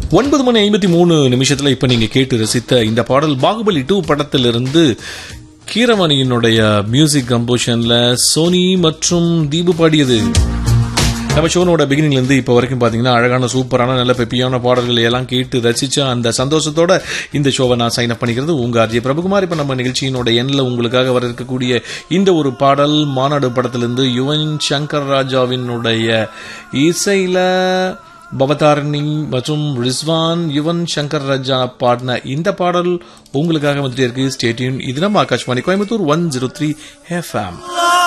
ஒன்பது மணி ஐம்பத்தி மூணு நிமிஷத்துல இப்ப நீங்க கேட்டு ரசித்த இந்த பாடல் பாகுபலி டூ படத்திலிருந்து கீரவாணியினுடைய மியூசிக் கம்போஷன்ல சோனி மற்றும் தீபு பாடியது நம்ம ஷோனோட பிகினிங்ல இருந்து இப்போ வரைக்கும் பாத்தீங்கன்னா அழகான சூப்பரான நல்ல பெப்பியான பாடல்களை எல்லாம் கேட்டு ரசிச்ச அந்த சந்தோஷத்தோட இந்த ஷோவை நான் சைன் அப் பண்ணிக்கிறது உங்க ஆர்ஜி பிரபுகுமார் இப்ப நம்ம நிகழ்ச்சியினோட எண்ணில் உங்களுக்காக வர இருக்கக்கூடிய இந்த ஒரு பாடல் மாநாடு படத்திலிருந்து யுவன் சங்கர் ராஜாவினுடைய இசையில பவதாரணி மற்றும் ரிஸ்வான் யுவன் சங்கர் ராஜா பாடின இந்த பாடல் உங்களுக்காக வந்துட்டே இருக்கு ஸ்டேட்யூன் இது நம்ம Akashvani Coimbatore one zero three FM